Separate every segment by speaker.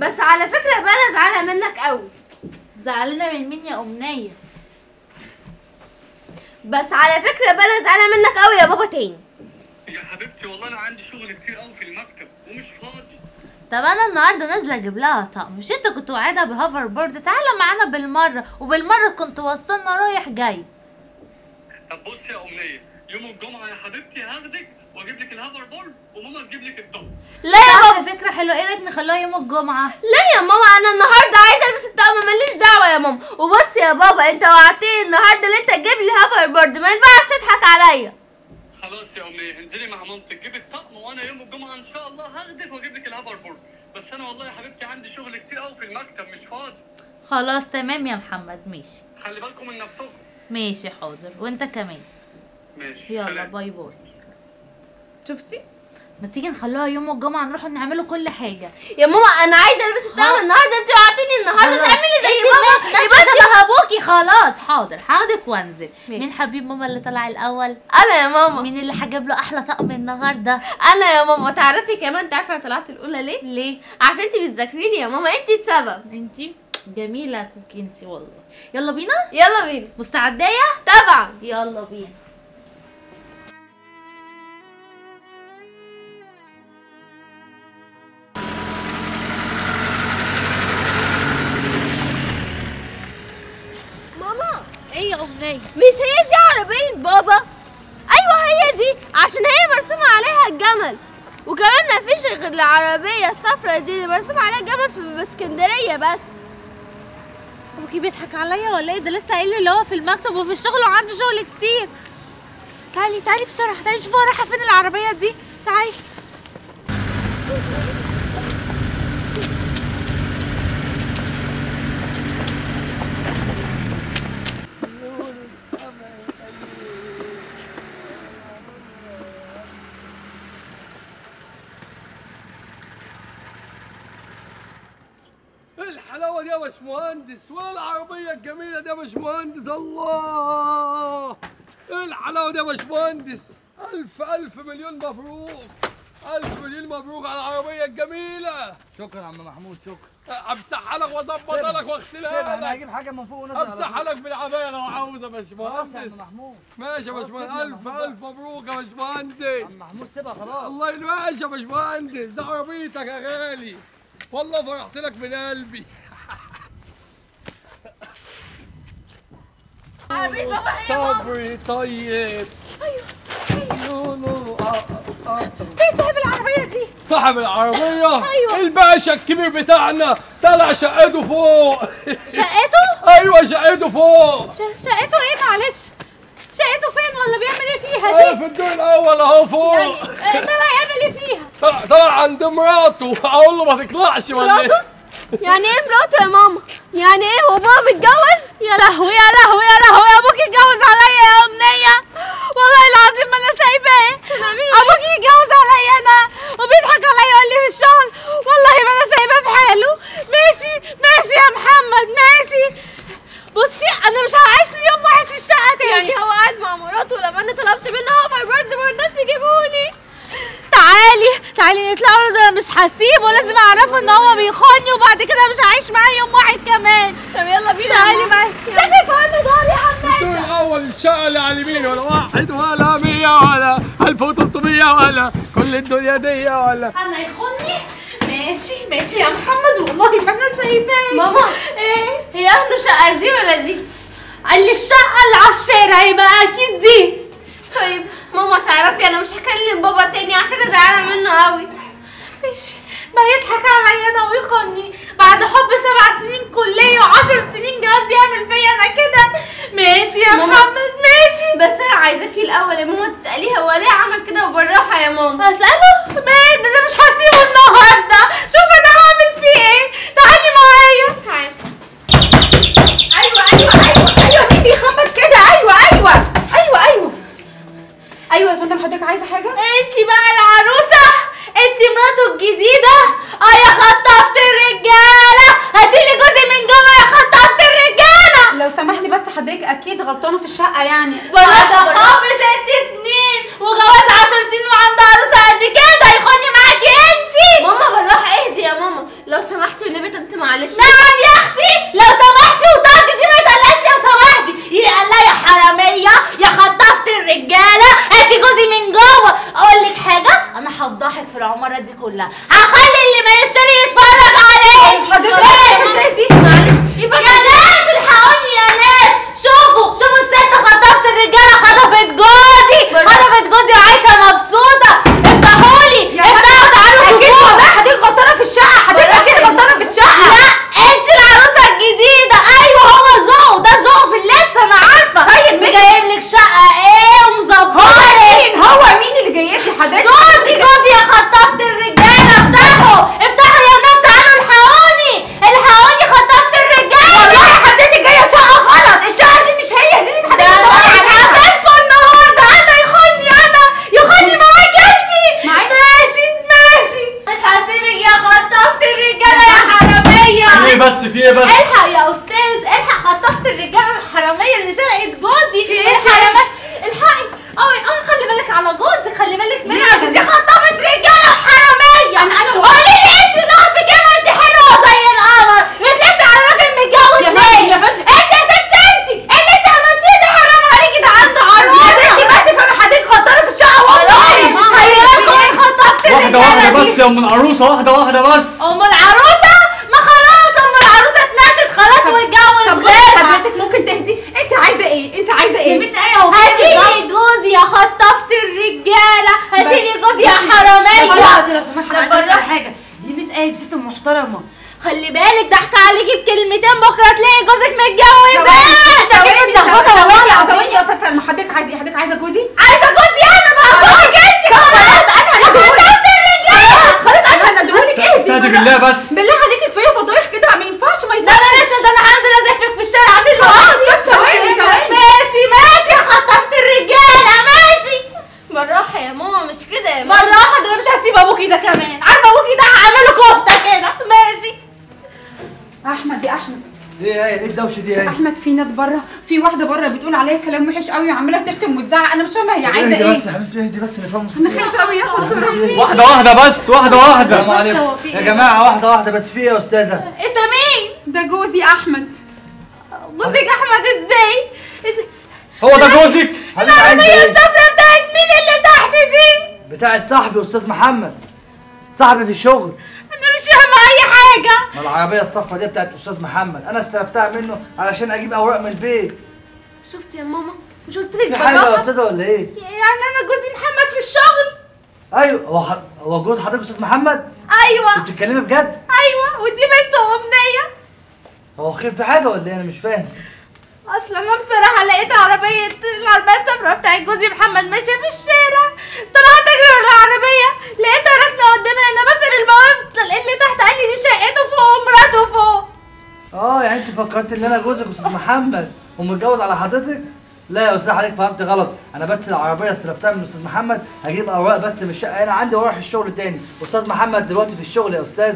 Speaker 1: بس على فكره بقى انا زعلانه منك قوي
Speaker 2: زعلانه من مين يا امنيه
Speaker 1: بس على فكره بقى انا زعلانه منك قوي يا بابا تاني
Speaker 3: يا حبيبتي والله انا عندي شغل كتير قوي في المكتب ومش فاضي
Speaker 2: طب انا النهارده نازله اجيب لها طقم مش انت كنت وعدها بهوفر بورد تعالى معانا بالمره وبالمره كنت وصلنا رايح جاي
Speaker 3: طب بصي يا امنيه يوم الجمعه يا حبيبتي هاخدك واجيب لك الهافر بورد وماما تجيب لك الطقم
Speaker 1: لا يا بابا
Speaker 2: صح فكره حلوه ايه رايك نخلوها يوم الجمعه
Speaker 1: لا يا ماما انا النهارده عايزه البس الطقم ماليش دعوه يا ماما وبص يا بابا انت وعدتني النهارده ان انت تجيب لي هافر بورد ما ينفعش تضحك عليا
Speaker 3: خلاص يا امنيه انزلي مع مامتك جيبي الطقم وانا يوم الجمعه ان شاء الله هاخدك واجيب لك الهافر بورد بس انا والله يا حبيبتي عندي شغل كتير قوي في المكتب مش فاضي
Speaker 2: خلاص تمام يا محمد ماشي
Speaker 3: خلي بالكم من نفسكم
Speaker 2: ماشي حاضر وانت كمان
Speaker 3: ماشي
Speaker 2: يلا
Speaker 3: سلام.
Speaker 2: باي باي
Speaker 1: شفتي
Speaker 2: ما تيجي نخلوها يوم الجمعه نروح نعمله كل حاجه
Speaker 1: يا ماما انا عايزه البس الطقم النهارده انت وعدتني النهارده
Speaker 2: خلاص.
Speaker 1: تعملي زي
Speaker 2: انت
Speaker 1: ماما
Speaker 2: ما-
Speaker 1: يبقى انت
Speaker 2: شبه ابوكي خلاص حاضر هاخدك وانزل
Speaker 1: ماشي.
Speaker 2: مين حبيب ماما اللي طلع الاول
Speaker 1: انا يا ماما
Speaker 2: مين اللي هجيب له احلى طقم النهارده
Speaker 1: انا يا ماما تعرفي كمان تعرفي انا طلعت الاولى ليه
Speaker 2: ليه
Speaker 1: عشان انت بتذاكريني يا ماما انت السبب
Speaker 2: انتي جميله كوكي انتي والله يلا بينا
Speaker 1: يلا بينا
Speaker 2: مستعديه
Speaker 1: طبعا
Speaker 2: يلا بينا
Speaker 1: ماما
Speaker 2: ايه يا امنيه
Speaker 1: مش هي دي عربية بابا ايوه هي دي عشان هي مرسوم عليها الجمل وكمان ما فيش غير العربية الصفرا دي اللي مرسوم عليها الجمل في اسكندرية بس
Speaker 2: ابوكي بيضحك عليا ولا ايه ده لسه قايل لي اللي هو في المكتب وفي الشغل وعنده شغل كتير تعالي تعالي بسرعه تعالي شوفي رايحه فين العربيه دي تعالي
Speaker 4: ايه الحلاوه دي يا باشمهندس والعربيه الجميله دي يا باشمهندس الله ايه الحلاوه دي يا باشمهندس الف الف مليون مبروك الف مليون مبروك على العربيه الجميله
Speaker 5: شكرا يا عم محمود شكرا
Speaker 4: امسحها لك واظبطها
Speaker 5: سيبها.
Speaker 4: لك واغسلها
Speaker 5: سيبها انا
Speaker 4: لك
Speaker 5: هجيب حاجه من فوق ونازل على
Speaker 4: امسحها
Speaker 5: طول.
Speaker 4: لك بالعبايه لو عاوز يا
Speaker 5: خلاص يا
Speaker 4: باشمهندس
Speaker 5: عم محمود
Speaker 4: ماشي يا
Speaker 5: خلاص
Speaker 4: باشمهندس
Speaker 5: سيبني يا
Speaker 4: الف
Speaker 5: محمود.
Speaker 4: الف مبروك يا باشمهندس
Speaker 5: عم محمود سيبها خلاص
Speaker 4: الله ينوعش يا باشمهندس ده عربيتك يا غالي والله فرحت لك من قلبي
Speaker 1: عربية بابا هي ماما
Speaker 4: صبري طيب ايوه نو اه اه
Speaker 2: ايه صاحب العربيه دي
Speaker 4: صاحب العربية
Speaker 2: أيوة.
Speaker 4: الباشا الكبير بتاعنا طلع شقته فوق
Speaker 2: شقته
Speaker 4: ايوه شقته فوق
Speaker 2: ش- شقته ايه معلش شقته فين ولا بيعمل ايه فيها
Speaker 4: انا
Speaker 2: دي
Speaker 4: في الدور الاول اهو فوق
Speaker 2: يعني آه، طلع يعمل ايه فيها
Speaker 4: طلع, طلع عند مراته اقول له ما تطلعش ولا
Speaker 1: مراته؟
Speaker 4: ايه
Speaker 1: يعني ايه مراته يا ماما يعني ايه هو بابا متجوز
Speaker 2: يا لهوي يا لهوي يا لهوي ابوك اتجوز عليا يا امنيه والله العظيم ما انا سايباه ابوك يتجوز عليا انا وبيضحك عليا يقول لي في الشغل والله ما انا سايباه في حاله ماشي ماشي يا محمد ماشي بصي انا مش هعيش لي يوم واحد في الشقه تاني
Speaker 1: يعني هو قاعد مع مراته لما انا طلبت منه هوفر بورد ما رضاش يجيبهولي
Speaker 2: تعالي تعالي نطلع له ده مش هسيبه لازم اعرفه ان هو بيخوني وبعد كده مش هعيش معاه يوم واحد كمان
Speaker 1: طب يلا بينا يا
Speaker 2: تعالي
Speaker 1: ماما.
Speaker 2: معايا
Speaker 1: يلا.
Speaker 2: سيبك عني دول يا عم
Speaker 4: الدور الاول الشقه اللي على اليمين ولا واحد ولا مية ولا 1300 ولا كل الدنيا دي ولا
Speaker 2: انا يخوني ماشي ماشي يا محمد والله ما انا سايباه
Speaker 1: ماما.
Speaker 2: ايه
Speaker 1: هي اهله شقة دي ولا دي
Speaker 2: قال لي الشقه اللي على الشارع يبقى اكيد دي
Speaker 1: طيب ماما تعرفي انا مش هكلم بابا تاني عشان انا زعلانة منه قوي
Speaker 2: ماشي ما يضحك عليا انا ويخوني بعد حب سبع سنين كليه وعشر سنين جواز يعمل فيا انا كده ماشي يا
Speaker 1: ماما.
Speaker 2: محمد ماشي
Speaker 1: بس انا عايزاكي الاول يا ماما تساليه هو ليه عمل كده وبالراحه يا ماما
Speaker 2: هسأله مات ده أنا مش هسيبه النهارده شوف انا هعمل فيه ايه تعالي معايا
Speaker 1: تعالي
Speaker 6: ايوه ايوه ايوه ايوه مين بيخبط كده ايوه ايوه ايوه ايوه ايوه يا فندم حضرتك عايزه حاجه
Speaker 2: انت بقى العروسه انت مراته الجديده اه يا خطفت الرجاله هاتيلي جوزي من جوه يا خطفت الرجاله
Speaker 6: لو سمحتي بس حضرتك اكيد غلطانه في الشقه يعني
Speaker 2: بعد حب ست سنين وجواز عشر سنين وعنده عروسه قد كده يخوني معاكي انت
Speaker 1: ماما بالراحه اهدي يا ماما لو سمحتي والنبي
Speaker 2: في العماره دي كلها هخلي اللي ما يشتري يتفرج عليه
Speaker 6: حضرتك
Speaker 1: معلش
Speaker 2: يبقى يا ناس الحقوني يا ناس شوفوا شوفوا الست خطفت الرجاله خطفت جوزي خطفت جوزي وعايشه مبسوطه افتحوا لي افتحوا تعالوا
Speaker 6: اكيد
Speaker 2: شوفوها
Speaker 6: والله حضرتك غلطانه في الشقه حضرتك اكيد غلطانه في الشقه
Speaker 2: لا انت العروسه الجديده ايوه هو ذوق ده ذوق في اللبس انا عارفه
Speaker 6: طيب ماشي.
Speaker 2: جايب لك شقه ايه
Speaker 6: هو
Speaker 2: ومظبطه
Speaker 6: مين هو مين اللي جايب لي حضرتك
Speaker 2: جوزي جوزي يا خطفت الرجاله افتحوا افتحوا يا ناس تعالوا الحقوني الحقوني خطفت الرجاله
Speaker 6: والله حضرتك جايه شقه غلط الشقه دي مش هي دي اللي
Speaker 2: ده
Speaker 6: حضرتك
Speaker 2: انا
Speaker 6: بتقولي عليها.
Speaker 2: هسيبكوا النهارده انا يخوني انا يخوني معاك انت
Speaker 6: معاك؟
Speaker 2: ماشي ماشي مش هسيبك يا خطفت الرجاله يا حراميه
Speaker 7: في ايه بس في ايه بس
Speaker 2: الحق يا استاذ الحق خطفت الرجاله الحراميه اللي سرقت جوزي الحراميه الحقي اوي اه خلي بالك على جوزي خلي بالك منها
Speaker 6: ليه؟
Speaker 2: دي خطفت رجاله حراميه
Speaker 6: أنا- أنا-
Speaker 2: قولي لي انت ناقصك ايه ما انت حلوه زي القمر بتلفي على راجل متجوز
Speaker 6: يا
Speaker 2: ليه؟
Speaker 6: فندم، يا فندم.
Speaker 2: انت يا ست انت اللي انت عملتيه ده حرام عليكي ده عنده عروسه
Speaker 6: يا ستي بس فاهمه حضرتك غلطانه في الشقه والله
Speaker 2: خلي بالكم من خطفت
Speaker 7: واحدة
Speaker 2: الرجاله
Speaker 7: واحدة
Speaker 2: دي.
Speaker 7: بس يا ام العروسة واحدة واحدة بس
Speaker 2: ام العروسه ما خلاص ام العروسه اتنست خلاص واتجوز
Speaker 6: طب
Speaker 2: غيرها
Speaker 6: حضرتك ممكن تهدي انت عايزه ايه انت عايزه ايه
Speaker 2: مش ايه هو هاتيلي جوزي يا خطفت الرجاله هاتيلي جوزي يا حراميه
Speaker 6: خلاص لو سمحت
Speaker 1: طب
Speaker 6: انا عايزه
Speaker 1: بالراحة.
Speaker 6: أقول حاجه دي مس ايه دي ست محترمه
Speaker 2: خلي بالك ضحك عليكي بكلمتين بكره تلاقي جوزك متجوز
Speaker 6: ثواني
Speaker 2: انت كده
Speaker 6: ثواني
Speaker 2: متلخبطه والله
Speaker 6: ثواني
Speaker 2: العظيم
Speaker 6: ثواني يا استاذ سلمى حضرتك عايزه ايه حضرتك عايزه جوزي
Speaker 2: عايزه جوزي انا بقى جوزك انت خلاص انا خطفت الرجاله
Speaker 6: خلاص انا هديهولك ايه
Speaker 7: استهدي بالله بس
Speaker 6: بالله عليكي كفايه فضايح كده ما ينفعش ما
Speaker 2: ده انا لسه ده انا هنزل ازفك في الشارع دلوقتي
Speaker 6: طب ثواني ثواني
Speaker 2: ماشي ماشي خطفت الرجاله ماشي
Speaker 1: بالراحه يا ماما مش كده يا ماما
Speaker 2: بالراحه ده انا مش هسيب ابوكي ده كمان عارفه ابوكي ده هعمله كفته كده ماشي
Speaker 6: احمد يا احمد
Speaker 5: ايه ايه الدوشه دي ايه
Speaker 6: احمد في ناس بره في واحده بره بتقول عليا كلام وحش قوي وعماله تشتم وتزعق انا مش فاهمه هي عايزه
Speaker 5: اهدي
Speaker 6: ايه
Speaker 5: بس يا حبيبتي اهدي بس نفهم
Speaker 6: انا خايفه قوي ياخد صوره
Speaker 7: واحدة واحدة بس واحدة واحدة
Speaker 5: السلام عليكم
Speaker 6: هو في
Speaker 5: يا
Speaker 6: إيه؟
Speaker 5: جماعه واحده واحده بس في ايه يا استاذه
Speaker 2: انت مين
Speaker 6: ده جوزي احمد
Speaker 2: جوزك احمد ازاي إز-
Speaker 7: هو ده جوزك
Speaker 5: حضرتك عايزه
Speaker 2: العربيه
Speaker 5: ايه
Speaker 2: الصفرا بتاعت مين اللي تحت دي
Speaker 5: بتاعت صاحبي استاذ محمد صاحبي في الشغل
Speaker 2: انا مش فاهمه اي حاجه
Speaker 5: ما العربيه الصفرا دي بتاعت استاذ محمد انا استلفتها منه علشان اجيب اوراق من البيت
Speaker 1: شفت يا ماما مش قلت لك
Speaker 5: في حاجه يا
Speaker 1: بالراحه
Speaker 5: استاذه ولا ايه
Speaker 2: يعني انا جوزي محمد في الشغل
Speaker 5: ايوه هو ح... هو جوز حضرتك استاذ محمد
Speaker 2: ايوه
Speaker 5: انت بتتكلمي بجد
Speaker 2: ايوه ودي بنت امنيه
Speaker 5: هو خير في حاجه ولا ايه انا مش فاهم
Speaker 2: اصلا انا بصراحه لقيت عربيه العربيه الصفرا بتاعت جوزي محمد ماشيه في الشارع طلعت اجري ورا العربيه لقيتها راكنه قدامي انا بسال البواب اللي تحت قال لي دي شقته فوق ومراته فوق
Speaker 5: اه يعني انت فكرت ان انا جوزك استاذ محمد ومتجوز على حضرتك لا يا استاذ حضرتك فهمت غلط انا بس العربيه استلفتها من استاذ محمد هجيب اوراق بس من الشقه انا عندي واروح الشغل تاني استاذ محمد دلوقتي في الشغل يا استاذه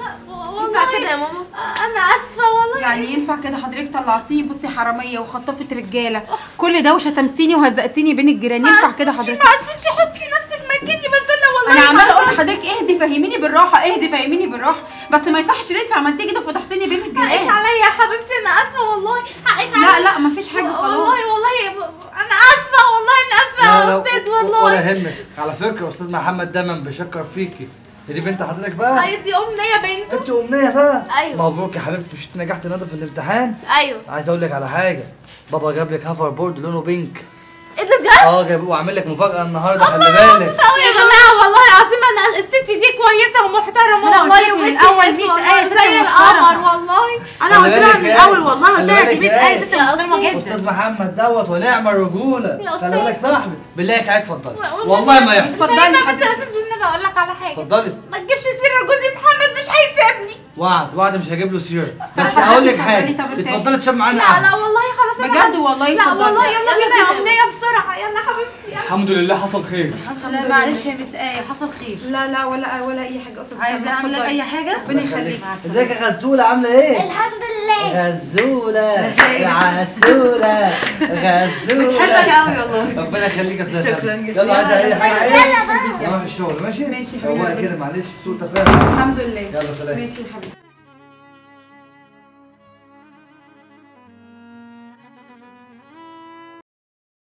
Speaker 1: ينفع كده يا ماما
Speaker 2: انا اسفه والله
Speaker 6: يعني ينفع كده حضرتك طلعتيني بصي حراميه وخطفت رجاله كل ده وشتمتيني وهزقتيني بين الجيران ينفع كده حضرتك
Speaker 2: ما قصدتش حطي نفسك مكاني بس انا والله
Speaker 6: انا عماله
Speaker 2: ما
Speaker 6: اقول لحضرتك اهدي فهميني بالراحه اهدي فهميني بالراحه بس ما يصحش اللي انت عملتيه كده وفتحتيني بين
Speaker 2: حقك
Speaker 6: الجيران
Speaker 2: عليا يا حبيبتي انا اسفه والله حقك
Speaker 6: لا
Speaker 2: عليا
Speaker 6: لا مفيش حاجه خلاص
Speaker 2: والله والله ب- انا اسفه والله انا اسفه يا استاذ
Speaker 5: ولا
Speaker 2: والله
Speaker 5: يهمك على فكره استاذ محمد دايما بيشكر فيكي هي دي بنت حضرتك بقى
Speaker 2: هي دي امنيه بنته
Speaker 5: انت امنيه بقى
Speaker 1: أيوة.
Speaker 5: مبروك يا حبيبتي مش انت نجحت النهارده في الامتحان
Speaker 1: ايوه
Speaker 5: عايز اقول لك على حاجه بابا جاب لك هافر بورد لونه بينك
Speaker 1: ايه ده بجد؟
Speaker 5: اه جاب وعامل لك مفاجاه النهارده خلي بالك
Speaker 2: قوي يا جماعه والله العظيم انا الست دي كويسه ومحترمه
Speaker 6: أنا
Speaker 2: والله
Speaker 6: قلت لك من
Speaker 2: وبنت
Speaker 6: الأول
Speaker 2: الناس
Speaker 6: دي
Speaker 2: والله
Speaker 6: آية ست
Speaker 2: زي
Speaker 6: محترمة.
Speaker 2: القمر والله
Speaker 6: انا
Speaker 5: خلي
Speaker 6: قلت لها
Speaker 5: بالك
Speaker 6: من
Speaker 5: يا
Speaker 6: الاول
Speaker 5: آية.
Speaker 6: والله قلت
Speaker 5: خلي
Speaker 6: لها دي
Speaker 5: بالك
Speaker 6: بيس
Speaker 5: يا
Speaker 6: ايه
Speaker 5: آية.
Speaker 6: ست محترمه
Speaker 5: استاذ
Speaker 6: جدا
Speaker 5: محمد دوت ونعم الرجوله
Speaker 2: يا
Speaker 5: خلي
Speaker 2: أستاذ.
Speaker 5: بالك صاحبي بالله عليك عايز اتفضلي
Speaker 2: والله
Speaker 5: والله ما يحصل
Speaker 6: اتفضلي
Speaker 2: اتفضلي بس
Speaker 6: حبيبتي.
Speaker 2: يا استاذ والنبي اقول لك على حاجه
Speaker 5: اتفضلي
Speaker 2: ما تجيبش سيره جوزي محمد مش هيسيبني
Speaker 5: وعد وعد مش هجيب له سيره بس
Speaker 6: اتفضلي،
Speaker 5: هقول لك
Speaker 6: اتفضلي،
Speaker 5: حاجه
Speaker 6: طب ارتاحي.
Speaker 5: اتفضلي تشرب معانا
Speaker 2: لا
Speaker 5: قهوة.
Speaker 2: لا والله خلاص أنا
Speaker 6: بجد
Speaker 2: همشي.
Speaker 6: والله
Speaker 2: لا
Speaker 6: اتفضلي.
Speaker 2: والله يلا
Speaker 1: يلا
Speaker 2: بينا يا
Speaker 1: بينا.
Speaker 2: امنيه بسرعه يلا حبيبتي يلا
Speaker 7: الحمد لله حصل خير
Speaker 8: لا معلش يا مس ايه حصل خير
Speaker 6: لا لا ولا ولا اي حاجه استاذ
Speaker 8: عايزه
Speaker 6: سلمى،
Speaker 8: اعمل لك
Speaker 6: اتفضلي.
Speaker 8: اي حاجه
Speaker 6: ربنا يخليك
Speaker 5: ازيك يا غزوله عامله ايه
Speaker 1: الحمد لله
Speaker 5: غزوله العسوله غزوله
Speaker 8: بتحبك قوي والله
Speaker 5: ربنا يخليك يا استاذ
Speaker 8: شكراً
Speaker 5: سلمى.
Speaker 8: جداً.
Speaker 5: يلا عايزه اي حاجه
Speaker 1: يلا
Speaker 5: ايه
Speaker 1: بقى.
Speaker 5: نروح الشغل ماشي
Speaker 6: ماشي يا
Speaker 5: هو
Speaker 6: حبيبي.
Speaker 5: كده معلش سوء تفاهم
Speaker 6: الحمد لله
Speaker 5: يلا سلام
Speaker 6: ماشي يا حبيبي